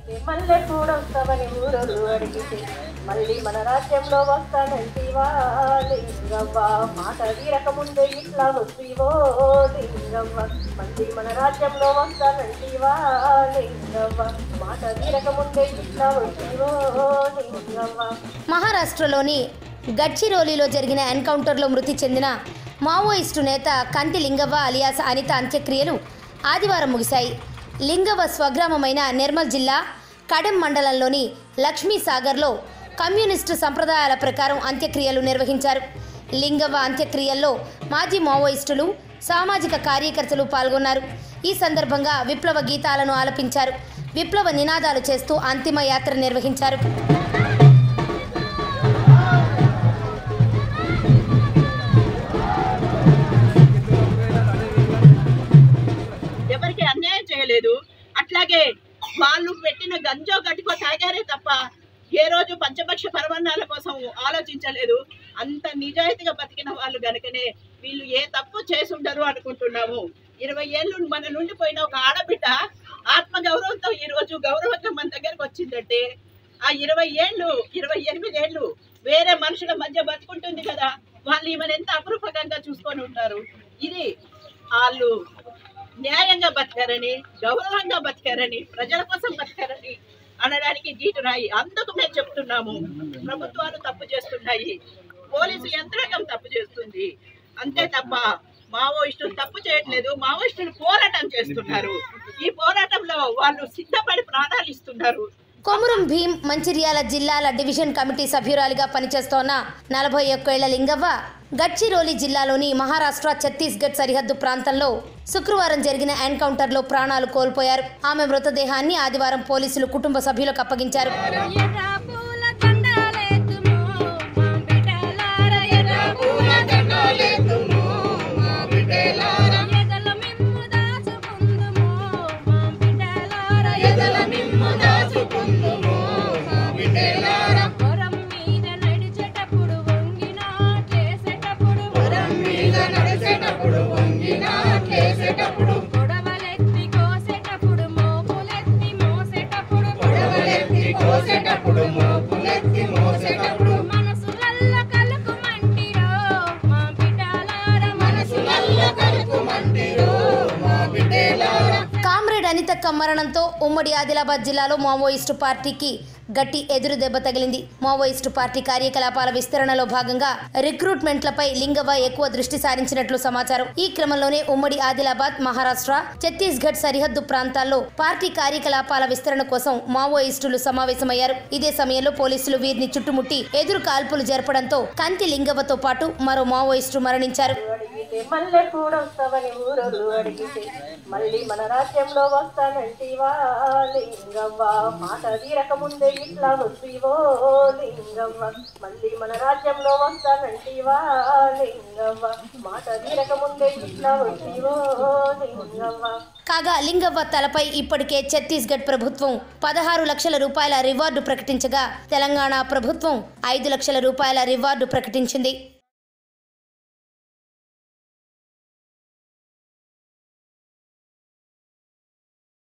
మళ్ళీ కూడా వస్తామని ఊరోళ్ళు అడిగితే మళ్ళీ మన రాజ్యంలో వస్తానంటివా లింగవ్వ మాట తీరక ముందే ఇట్లా వస్తీవో లింగవ్వ మళ్ళీ మన రాజ్యంలో వస్తానంటివా లింగవ్వ మాట తీరక ముందే ఇట్లా వస్తీవో లింగవ్వ మహారాష్ట్రలోని గడ్చిరోలిలో జరిగిన ఎన్కౌంటర్లో మృతి చెందిన మావోయిస్టు నేత కంటి లింగవ్వ అలియాస్ అనిత అంత్యక్రియలు ఆదివారం ముగిశాయి లింగవ్వ స్వగ్రామమైన నిర్మల్ జిల్లా కడెం మండలంలోని లక్ష్మీ సాగర్లో కమ్యూనిస్టు సంప్రదాయాల ప్రకారం అంత్యక్రియలు నిర్వహించారు లింగవ్వ అంత్యక్రియల్లో మాజీ మావోయిస్టులు సామాజిక కార్యకర్తలు పాల్గొన్నారు ఈ సందర్భంగా విప్లవ గీతాలను ఆలపించారు విప్లవ నినాదాలు చేస్తూ అంతిమ యాత్ర నిర్వహించారు ఎవరికి అన్యాయం చేయలేదు అట్లాగే వాళ్ళు పెట్టిన గంజో గట్టుకో తాగారే తప్ప ఏ రోజు పంచపక్ష పరమన్నాల కోసం ఆలోచించలేదు అంత నిజాయితీగా బతికిన వాళ్ళు గనుకనే వీళ్ళు ఏ తప్పు చేసుండరు అనుకుంటున్నాము ఇరవై ఏళ్ళు మన నుండి పోయిన ఒక ఆడబిడ్డ ఆత్మ గౌరవంతో ఈ రోజు గౌరవంగా మన దగ్గరకు వచ్చిందంటే ఆ ఇరవై ఏళ్ళు ఇరవై ఎనిమిది ఏళ్ళు వేరే మనుషుల మధ్య బతుకుంటుంది కదా వాళ్ళు ఈమెను ఎంత అపరూపకంగా చూసుకొని ఉంటారు ఇది వాళ్ళు న్యాయంగా బతికారని గౌరవంగా బతికారని ప్రజల కోసం బతికారని అనడానికి గీటు రాయి అందుకు మేము చెప్తున్నాము ప్రభుత్వాలు తప్పు చేస్తున్నాయి పోలీసు యంత్రాంగం తప్పు చేస్తుంది అంతే తప్ప మావోయిస్టులు తప్పు చేయట్లేదు మావోయిస్టులు పోరాటం చేస్తున్నారు ఈ పోరాటంలో వాళ్ళు సిద్ధపడి ప్రాణాలు ఇస్తున్నారు కొమురం భీం మంచిర్యాల జిల్లాల డివిజన్ కమిటీ సభ్యురాలిగా పనిచేస్తోన్న నలభై ఒక్కేళ్ల లింగవ్వ గడ్చిరోలి జిల్లాలోని మహారాష్ట్ర ఛత్తీస్గఢ్ సరిహద్దు ప్రాంతంలో శుక్రవారం జరిగిన ఎన్కౌంటర్లో ప్రాణాలు కోల్పోయారు ఆమె మృతదేహాన్ని ఆదివారం పోలీసులు కుటుంబ సభ్యులకు అప్పగించారు ఎర్ర పూల దండాలేతుము మా బిడ్డలార ఎర్ర పూల దండాలేతుము మా బిడ్డలార ఎదల మిమ్ము దాచుకుందుము మా బిడ్డలార ఎదల మిమ్ము దాచుకుందుము మా బిడ్డలార వరం మీద నడిచేటప్పుడు వంగినా చేసేటప్పుడు వరం మీద నడిచేటప్పుడు వంగినా చేసేటప్పుడు గొడవలెత్తి కోసేటప్పుడు మోపులెత్తి మోసేటప్పుడు గొడవలెత్తి కోసేటప్పుడు మోపులెత్తి మోసేటప్పుడు మనసులల్ల కలుకుమంటిరో మా బిడ్డలార మనసులల్ల కలుకుమంటిరో మా బిడ్డలార కామ్రేడ్ అనితక్క మరణంతో ఉమ్మడి ఆదిలాబాద్ జిల్లాలో మావోయిస్టు పార్టీకి గట్టి ఎదురు దెబ్బ తగిలింది మావోయిస్టు పార్టీ కార్యకలాపాల విస్తరణలో భాగంగా రిక్రూట్మెంట్లపై లింగవ ఎక్కువ దృష్టి సారించినట్లు సమాచారం ఈ క్రమంలోనే ఉమ్మడి ఆదిలాబాద్ మహారాష్ట్ర ఛత్తీస్గఢ్ సరిహద్దు ప్రాంతాల్లో పార్టీ కార్యకలాపాల విస్తరణ కోసం మావోయిస్టులు సమావేశమయ్యారు ఇదే సమయంలో పోలీసులు వీరిని చుట్టుముట్టి ఎదురు కాల్పులు జరపడంతో కంతి లింగవతో పాటు మరో మావోయిస్టు మరణించారు అడిగితే మళ్ళీ కూడా వస్తామని ఊరోళ్ళు అడిగితే మళ్ళీ మన రాజ్యంలో వస్తానంటివా లింగవ్వ మాట తీరక ముందే ఇట్లా వస్తీవో లింగవ్వ మళ్ళీ మన రాజ్యంలో వస్తానంటివా లింగవ్వ మాట తీరక ముందే ఇట్లా వస్తీవో లింగవ్వ కాగా లింగవ్వ తలపై ఇప్పటికే ఛత్తీస్గఢ్ ప్రభుత్వం పదహారు లక్షల రూపాయల రివార్డు ప్రకటించగా తెలంగాణ ప్రభుత్వం ఐదు లక్షల రూపాయల రివార్డు ప్రకటించింది